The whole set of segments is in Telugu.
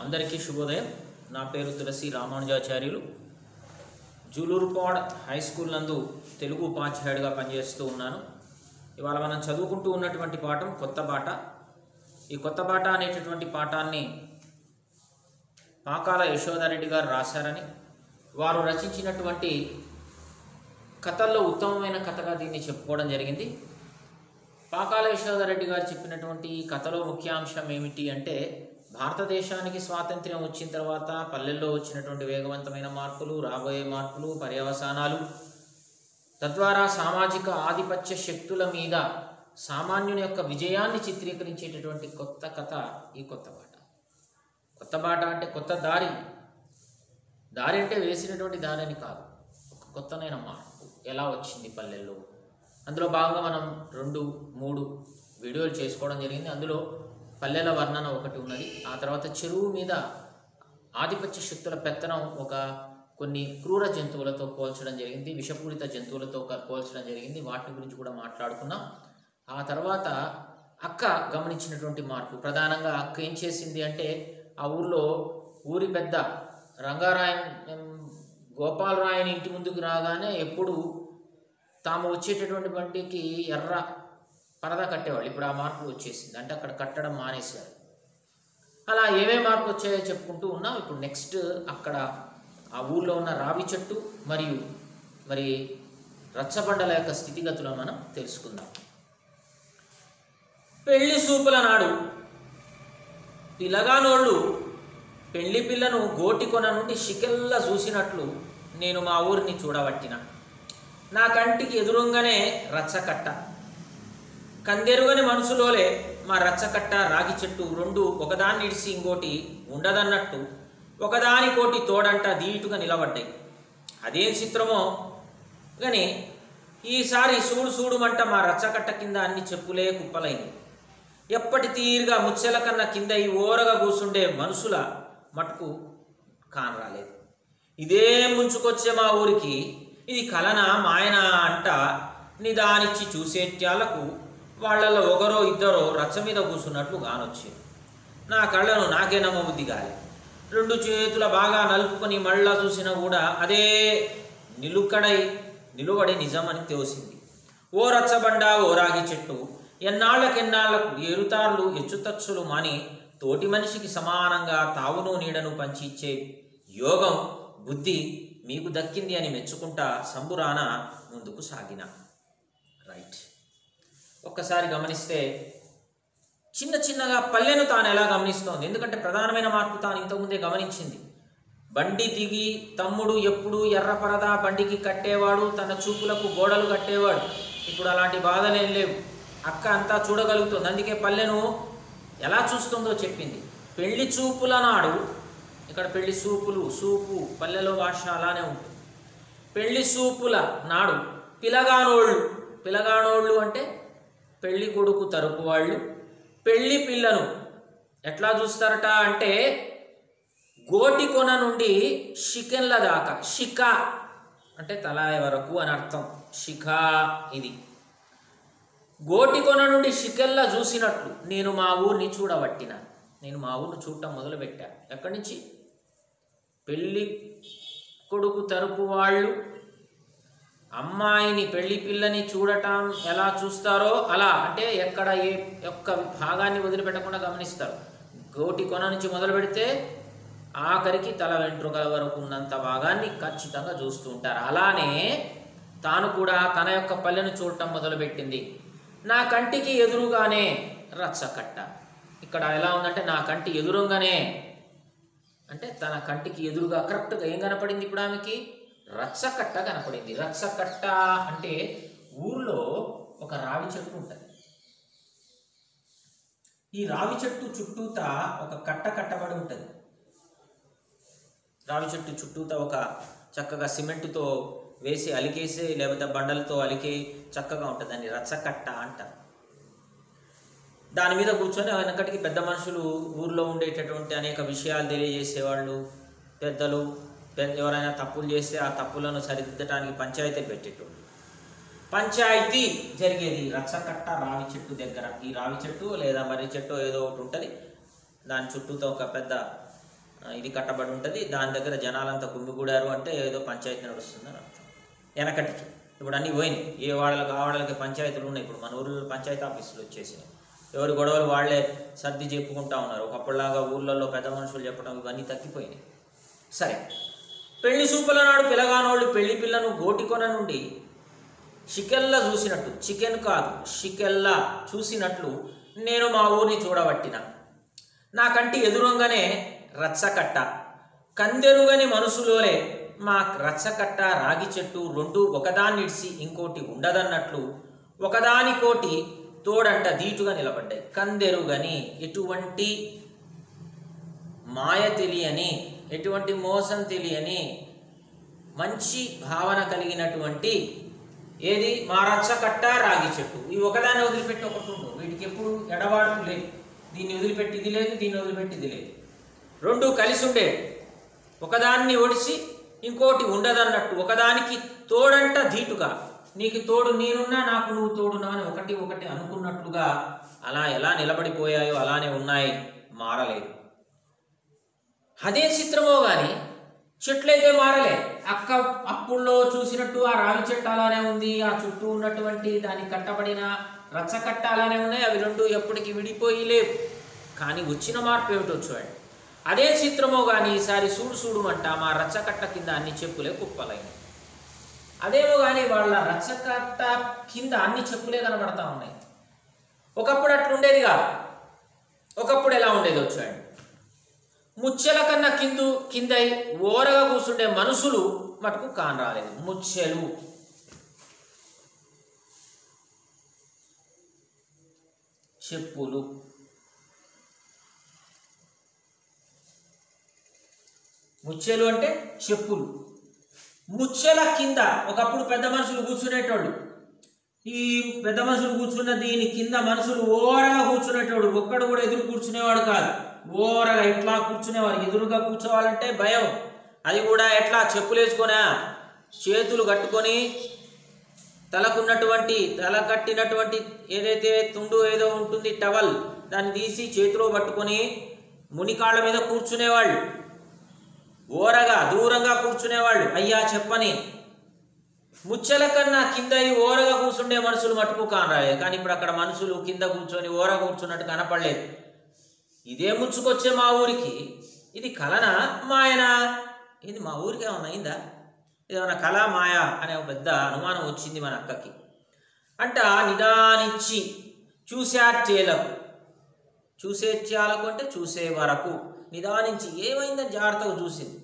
అందరికీ శుభోదయం నా పేరు తులసి రామానుజాచార్యులు జూలూరుపాడ్ హై స్కూల్ నందు తెలుగు ఉపాధ్యాయుడిగా పనిచేస్తూ ఉన్నాను ఇవాళ మనం చదువుకుంటూ ఉన్నటువంటి పాఠం కొత్త బాట ఈ కొత్త బాట అనేటటువంటి పాఠాన్ని పాకాల యశోదారెడ్డి గారు రాశారని వారు రచించినటువంటి కథల్లో ఉత్తమమైన కథగా దీన్ని చెప్పుకోవడం జరిగింది పాకాల యశోదారెడ్డి గారు చెప్పినటువంటి ఈ కథలో ముఖ్యాంశం ఏమిటి అంటే భారతదేశానికి స్వాతంత్ర్యం వచ్చిన తర్వాత పల్లెల్లో వచ్చినటువంటి వేగవంతమైన మార్పులు రాబోయే మార్పులు పర్యవసానాలు తద్వారా సామాజిక ఆధిపత్య శక్తుల మీద సామాన్యుని యొక్క విజయాన్ని చిత్రీకరించేటటువంటి కొత్త కథ ఈ కొత్త బాట కొత్త బాట అంటే కొత్త దారి దారి అంటే వేసినటువంటి దారి అని కాదు ఒక కొత్తనైన మార్పు ఎలా వచ్చింది పల్లెల్లో అందులో భాగంగా మనం రెండు మూడు వీడియోలు చేసుకోవడం జరిగింది అందులో పల్లెల వర్ణన ఒకటి ఉన్నది ఆ తర్వాత చెరువు మీద ఆధిపత్య శక్తుల పెత్తనం ఒక కొన్ని క్రూర జంతువులతో పోల్చడం జరిగింది విషపూరిత జంతువులతో క- పోల్చడం జరిగింది వాటి గురించి కూడా మాట్లాడుకున్నాం ఆ తర్వాత అక్క గమనించినటువంటి మార్పు ప్రధానంగా అక్క ఏం చేసింది అంటే ఆ ఊర్లో ఊరి పెద్ద రంగారాయన్ ఉమ్, గోపాలరాయని ఇంటి ముందుకు రాగానే ఎప్పుడు తాము వచ్చేటటువంటి బండికి ఎర్ర పరదా కట్టేవాళ్ళు ఇప్పుడు ఆ మార్పు వచ్చేసింది అంటే అక్కడ కట్టడం మానేశారు అలా ఏమేమి మార్పు వచ్చాయో చెప్పుకుంటూ ఉన్నాం ఇప్పుడు నెక్స్ట్ అక్కడ ఆ ఊర్లో ఉన్న రావి చెట్టు మరియు మరి రచ్చబండల యొక్క స్థితిగతులను మనం తెలుసుకుందాం పెళ్లి సూపుల నాడు పిల్లగానోళ్ళు పెళ్లి పిల్లను గోటి కొన నుండి షికెల్లా చూసినట్లు నేను మా ఊరిని చూడబట్టిన నా కంటికి ఎదురుంగానే రచ్చకట్ట కందెరుగని మనసులోలే మా రచ్చకట్ట రాగి చెట్టు రెండు ఒకదాన్ని ఇడిసి ఇంకోటి ఉండదన్నట్టు ఒకదానికోటి తోడంట దీటుగా నిలబడ్డాయి అదేం చిత్రమో కానీ ఈసారి సూడు సూడుమంట మా రచ్చకట్ట కింద అన్ని చెప్పులే కుప్పలైనవి ఎప్పటి తీరుగా ముచ్చెల కన్నా కింద ఈ ఓరగా కూసుండే మనుషుల మటుకు కానరాలేదు ఇదే ముంచుకొచ్చే మా ఊరికి ఇది కలనా మాయనా అంట నిదానిచ్చి చూసేట్యాలకు వాళ్ళల్లో ఒకరో ఇద్దరో రచ్చ మీద కూర్చున్నట్లు గానొచ్చింది నా కళ్ళను నాకే నమ్మబుద్ధి కాలే రెండు చేతుల బాగా నలుపుకొని మళ్ళా చూసినా కూడా అదే నిలుకడై నిలువడి నిజమని తోసింది ఓ రచ్చబండ ఓ రాగి చెట్టు ఎన్నాళ్ళకెన్నాళ్లకు ఏరుతార్లు ఎచ్చుతచ్చులు మాని తోటి మనిషికి సమానంగా తావును నీడను పంచి ఇచ్చే యోగం బుద్ధి మీకు దక్కింది అని మెచ్చుకుంటా సంబురాన ముందుకు సాగిన రైట్ ఒక్కసారి గమనిస్తే చిన్న చిన్నగా పల్లెను తాను ఎలా గమనిస్తోంది ఎందుకంటే ప్రధానమైన మార్పు తాను ఇంతకుముందే గమనించింది బండి దిగి తమ్ముడు ఎప్పుడు ఎర్రపరదా బండికి కట్టేవాడు తన చూపులకు గోడలు కట్టేవాడు ఇప్పుడు అలాంటి బాధలేం లేవు అక్క అంతా చూడగలుగుతుంది అందుకే పల్లెను ఎలా చూస్తుందో చెప్పింది పెళ్లి చూపుల నాడు ఇక్కడ పెళ్లి సూపులు సూపు పల్లెలో భాష అలానే ఉంటుంది పెళ్లి సూపుల నాడు పిలగానోళ్ళు పిలగానోళ్ళు అంటే పెళ్లి కొడుకు తరపు వాళ్ళు పెళ్లి పిల్లను ఎట్లా చూస్తారట అంటే గోటి కొన నుండి షికెన్ల దాకా షిక అంటే తలాయ వరకు అని అర్థం షిఖ ఇది గోటి కొన నుండి షికెల్ల చూసినట్లు నేను మా ఊరిని చూడబట్టిన నేను మా ఊరిని చూడటం మొదలుపెట్టా ఎక్కడి నుంచి పెళ్ళి కొడుకు తరపు వాళ్ళు అమ్మాయిని పెళ్లి పిల్లని చూడటం ఎలా చూస్తారో అలా అంటే ఎక్కడ ఏ యొక్క భాగాన్ని వదిలిపెట్టకుండా గమనిస్తారు గోటి కొన నుంచి మొదలు పెడితే ఆఖరికి తల వెంట్రుకల వరకు ఉన్నంత భాగాన్ని ఖచ్చితంగా చూస్తూ ఉంటారు అలానే తాను కూడా తన యొక్క పల్లెను చూడటం మొదలుపెట్టింది నా కంటికి ఎదురుగానే రచ్చకట్ట ఇక్కడ ఎలా ఉందంటే నా కంటి ఎదురుగానే అంటే తన కంటికి ఎదురుగా కరెక్ట్గా ఏం కనపడింది ఇప్పుడు ఆమెకి రచ్చకట్ట కనపడింది రచ్చకట్ట అంటే ఊర్లో ఒక రావి చెట్టు ఉంటుంది ఈ రావి చెట్టు చుట్టూతా ఒక కట్ట కట్టబడి ఉంటుంది రావి చెట్టు చుట్టూతా ఒక చక్కగా సిమెంటుతో వేసి అలికేసి లేకపోతే బండలతో అలికి చక్కగా ఉంటుంది దాన్ని రచ్చకట్ట అంటారు దాని మీద కూర్చొని వెనకటికి పెద్ద మనుషులు ఊర్లో ఉండేటటువంటి అనేక విషయాలు తెలియజేసేవాళ్ళు పెద్దలు పెద్ద ఎవరైనా తప్పులు చేస్తే ఆ తప్పులను సరిదిద్దడానికి పంచాయతీ పెట్టేటోళ్ళు పంచాయతీ జరిగేది రచ్చకట్ట రావి చెట్టు దగ్గర ఈ రావి చెట్టు లేదా మర్రి చెట్టు ఏదో ఒకటి ఉంటుంది దాని చుట్టూతో ఒక పెద్ద ఆ, ఇది కట్టబడి ఉంటుంది దాని దగ్గర జనాలంతా గుమ్మిగూడారు అంటే ఏదో పంచాయతీ నడుస్తుందని అర్థం వెనకటికి ఇప్పుడు అన్నీ పోయినాయి ఏ వాళ్ళకి ఆ వాళ్ళకి పంచాయతీలు ఉన్నాయి ఇప్పుడు మన ఊళ్ళో పంచాయతీ ఆఫీసులు వచ్చేసినాయి ఎవరి గొడవలు వాళ్ళే సర్ది చెప్పుకుంటా ఉన్నారు ఒకప్పుడులాగా ఊళ్ళల్లో పెద్ద మనుషులు చెప్పడం ఇవన్నీ తగ్గిపోయినాయి సరే పెళ్లి సూపుల నాడు పిలగానోళ్ళు పెళ్లి పిల్లను గోటికొన నుండి చికెల్లా చూసినట్టు చికెన్ కాదు చికెల్లా చూసినట్లు నేను మా ఊరిని చూడబట్టిన నా కంటి ఎదురుగానే రచ్చకట్ట కందెరుగని మనసులోలే మా రచ్చకట్ట రాగి చెట్టు రెండు ఒకదాన్నిడిసి ఇంకోటి ఉండదన్నట్లు ఒకదానికోటి తోడంట ధీటుగా నిలబడ్డాయి కందెరుగని ఎటువంటి మాయ తెలియని ఎటువంటి మోసం తెలియని మంచి భావన కలిగినటువంటి ఏది మా రచ్చకట్ట రాగి చెట్టు ఈ ఒకదాన్ని వదిలిపెట్టి ఒకటి ఉండు వీటికి ఎప్పుడు ఎడవాడు లేదు దీన్ని వదిలిపెట్టి ఇది లేదు దీన్ని వదిలిపెట్టి ఇది లేదు రెండు కలిసి ఉండే ఒకదాన్ని ఒడిసి ఇంకోటి ఉండదన్నట్టు ఒకదానికి తోడంట ధీటుగా నీకు తోడు నేనున్నా నాకు నువ్వు తోడున్నా అని ఒకటి ఒకటి అనుకున్నట్లుగా అలా ఎలా నిలబడిపోయాయో అలానే ఉన్నాయి మారలేదు అదే చిత్రమో కానీ చెట్లయితే మారలే అక్క అప్పుల్లో చూసినట్టు ఆ రావి చెట్టు అలానే ఉంది ఆ చుట్టూ ఉన్నటువంటి దానికి కట్టబడిన రచ్చకట్ట అలానే ఉన్నాయి అవి రెండు ఎప్పటికీ విడిపోయి లేవు కానీ వచ్చిన మార్పు ఏమిటో చూడండి అదే చిత్రమో కానీ ఈసారి సూడు సూడుమంట మా రచ్చకట్ట కింద అన్ని చెప్పులే కుప్పలైనవి అదేమో కానీ వాళ్ళ రచ్చకట్ట కింద అన్ని చెప్పులే కనబడతా ఉన్నాయి ఒకప్పుడు అట్లుండేది కాదు ఒకప్పుడు ఎలా ఉండేదో చూడండి ముచ్చెల కన్నా కిందు కింద ఓరగా కూర్చుండే మనుషులు మటుకు కానరాలేదు ముచ్చెలు చెప్పులు ముచ్చెలు అంటే చెప్పులు ముచ్చెల కింద ఒకప్పుడు పెద్ద మనుషులు కూర్చునేటోళ్ళు ఈ పెద్ద మనుషులు కూర్చున్న దీని కింద మనుషులు ఓరగా కూర్చునేటోడు ఒక్కడు కూడా ఎదురు కూర్చునేవాడు కాదు ఓరగా ఇట్లా కూర్చునేవాడు ఎదురుగా కూర్చోవాలంటే భయం అది కూడా ఎట్లా చెప్పులు వేసుకొనా చేతులు కట్టుకొని తలకున్నటువంటి తల కట్టినటువంటి ఏదైతే తుండు ఏదో ఉంటుంది టవల్ దాన్ని తీసి చేతిలో పట్టుకొని మునికాళ్ళ మీద కూర్చునేవాళ్ళు ఓరగా దూరంగా కూర్చునేవాళ్ళు అయ్యా చెప్పని ముచ్చల కన్నా కింద ఈ ఓరగా కూర్చుండే మనుషులు మటుకు కానరాలేదు కానీ ఇప్పుడు అక్కడ మనుషులు కింద కూర్చొని ఓర కూర్చున్నట్టు కనపడలేదు ఇదే ముచ్చుకొచ్చే మా ఊరికి ఇది కలనా మాయనా ఇది మా ఊరికి ఏమన్నా అయిందా ఏమన్నా కళ మాయ అనే ఒక పెద్ద అనుమానం వచ్చింది మన అక్కకి అంట నిదానిచ్చి చూసేటేలకు చూసేచ్చాలకు అంటే చూసే వరకు నిదానించి ఏమైందని జాగ్రత్తగా చూసింది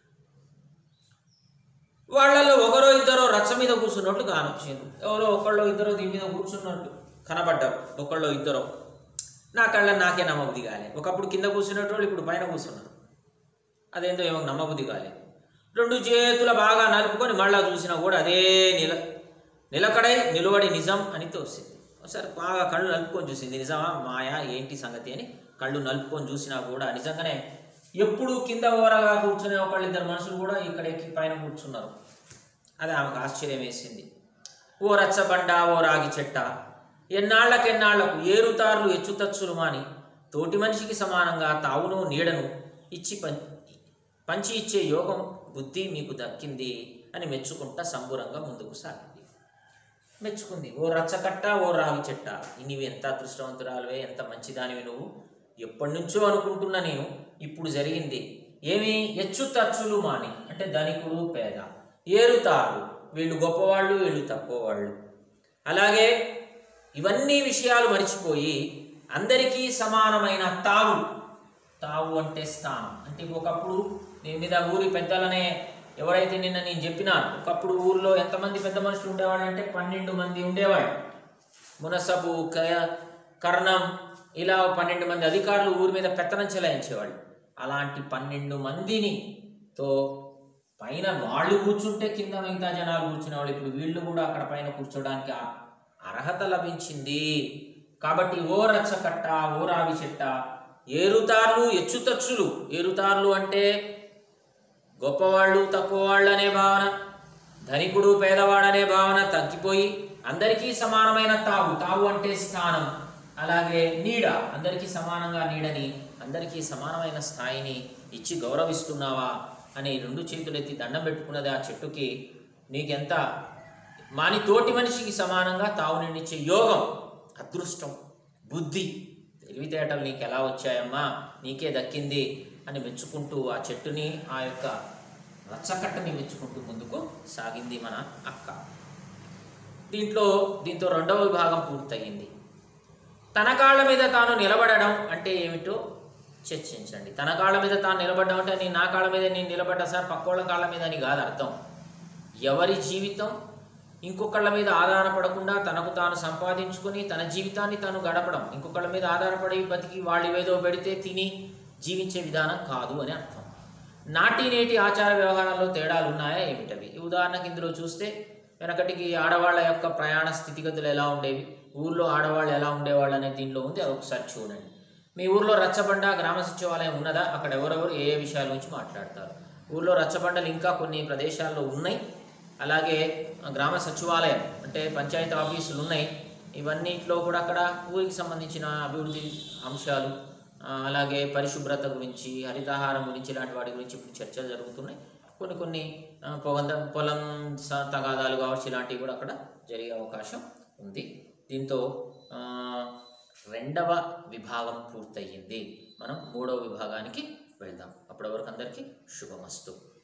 వాళ్ళల్లో ఒకరో ఇద్దరో రచ్చ మీద కూర్చున్నట్లు కానొచ్చింది ఎవరో ఒకళ్ళో ఇద్దరో దీని మీద కూర్చున్నట్టు కనబడ్డారు ఒకళ్ళో ఇద్దరో నా కళ్ళ నాకే నమ్మబుద్ధి కాలే ఒకప్పుడు కింద కూర్చున్నట్టు ఇప్పుడు పైన కూర్చున్నారు అదేందో ఏమో నమ్మబుద్ధి కాలే రెండు చేతుల బాగా నలుపుకొని మళ్ళా చూసినా కూడా అదే నిల నిలకడై నిలబడి నిజం అని తోసింది ఒకసారి బాగా కళ్ళు నలుపుకొని చూసింది నిజమా మాయా ఏంటి సంగతి అని కళ్ళు నలుపుకొని చూసినా కూడా నిజంగానే ఎప్పుడు కింద ఓరగా కూర్చునే ఒకళ్ళిద్దరు మనుషులు కూడా ఇక్కడ ఎక్కి పైన కూర్చున్నారు అది ఆమెకు ఆశ్చర్యం వేసింది ఓ రచ్చబండ ఓ రాగి చెట్ట ఎన్నాళ్లకెన్నాళ్లకు ఏరుతార్లు ఎచ్చుతచ్చులు మాని తోటి మనిషికి సమానంగా తావును నీడను ఇచ్చి పం పంచి ఇచ్చే యోగం బుద్ధి మీకు దక్కింది అని మెచ్చుకుంటా సంబురంగా ముందుకు సాగింది మెచ్చుకుంది ఓ రచ్చకట్ట ఓ రావి చెట్ట నీవు ఎంత అదృష్టవంతురాలువే ఎంత మంచిదానివి నువ్వు ఎప్పటి నుంచో అనుకుంటున్నా నేను ఇప్పుడు జరిగింది ఏమి ఎచ్చు తచ్చులు మాని అంటే ధనికుడు పేద ఏరుతారు వీళ్ళు గొప్పవాళ్ళు వీళ్ళు తక్కువవాళ్ళు అలాగే ఇవన్నీ విషయాలు మర్చిపోయి అందరికీ సమానమైన తావు తావు అంటే స్థానం అంటే ఒకప్పుడు దీని మీద ఊరి పెద్దలనే ఎవరైతే నిన్న నేను చెప్పినాను ఒకప్పుడు ఊర్లో ఎంతమంది పెద్ద మనుషులు ఉండేవాళ్ళు అంటే పన్నెండు మంది ఉండేవాళ్ళు మునసబు కయ కర్ణం ఇలా పన్నెండు మంది అధికారులు ఊరి మీద పెత్తనం చెలాయించేవాళ్ళు అలాంటి పన్నెండు మందిని తో పైన వాళ్ళు కూర్చుంటే కింద మిగతా జనాలు కూర్చునేవాళ్ళు ఇప్పుడు వీళ్ళు కూడా అక్కడ పైన కూర్చోడానికి ఆ అర్హత లభించింది కాబట్టి ఓ రచ్చకట్ట ఓ రావి చెట్ట ఏరుతార్లు ఎచ్చుతచ్చులు ఏరుతార్లు అంటే గొప్పవాళ్ళు తక్కువవాళ్ళు అనే భావన ధనికుడు పేదవాడనే భావన తగ్గిపోయి అందరికీ సమానమైన తావు తావు అంటే స్థానం అలాగే నీడ అందరికీ సమానంగా నీడని అందరికీ సమానమైన స్థాయిని ఇచ్చి గౌరవిస్తున్నావా అని రెండు చేతులెత్తి దండం పెట్టుకున్నది ఆ చెట్టుకి నీకెంత మాని తోటి మనిషికి సమానంగా తావునిచ్చే యోగం అదృష్టం బుద్ధి తెలివితేటలు నీకు ఎలా వచ్చాయమ్మా నీకే దక్కింది అని మెచ్చుకుంటూ ఆ చెట్టుని ఆ యొక్క రచ్చకట్టని మెచ్చుకుంటూ ముందుకు సాగింది మన అక్క దీంట్లో దీంతో రెండవ విభాగం పూర్తయింది తన కాళ్ళ మీద తాను నిలబడడం అంటే ఏమిటో చర్చించండి తన కాళ్ళ మీద తాను నిలబడడం అంటే నేను నా కాళ్ళ మీద నేను నిలబడ్డా సార్ పక్కోళ్ళ కాళ్ళ మీద అని కాదు అర్థం ఎవరి జీవితం ఇంకొకళ్ళ మీద ఆధారపడకుండా తనకు తాను సంపాదించుకొని తన జీవితాన్ని తాను గడపడం ఇంకొకళ్ళ మీద ఆధారపడి బతికి వాళ్ళు ఏదో పెడితే తిని జీవించే విధానం కాదు అని అర్థం నాటి నేటి ఆచార వ్యవహారాల్లో తేడాలు ఉన్నాయా ఏమిటవి ఈ ఉదాహరణకి ఇందులో చూస్తే వెనకటికి ఆడవాళ్ళ యొక్క ప్రయాణ స్థితిగతులు ఎలా ఉండేవి ఊర్లో ఆడవాళ్ళు ఎలా ఉండేవాళ్ళు అనేది దీనిలో ఉంది అది ఒకసారి చూడండి మీ ఊర్లో రచ్చబండ గ్రామ సచివాలయం ఉన్నదా అక్కడ ఎవరెవరు ఏ ఏ విషయాల గురించి మాట్లాడతారు ఊర్లో రచ్చబండలు ఇంకా కొన్ని ప్రదేశాల్లో ఉన్నాయి అలాగే ఆ, గ్రామ సచివాలయం అంటే పంచాయతీ ఆఫీసులు ఉన్నాయి ఇవన్నిట్లో కూడా అక్కడ ఊరికి సంబంధించిన అభివృద్ధి అంశాలు ఆ, అలాగే పరిశుభ్రత గురించి హరితాహారం గురించి ఇలాంటి వాటి గురించి ఇప్పుడు చర్చలు జరుగుతున్నాయి కొన్ని కొన్ని ఆ, పొగంద పొలం స- తగాదాలు కావచ్చు ఇలాంటివి కూడా అక్కడ జరిగే అవకాశం ఉంది దీంతో ఆ, రెండవ విభాగం పూర్తయింది మనం మూడవ విభాగానికి వెళ్దాం అప్పటి వరకు అందరికీ శుభమస్తు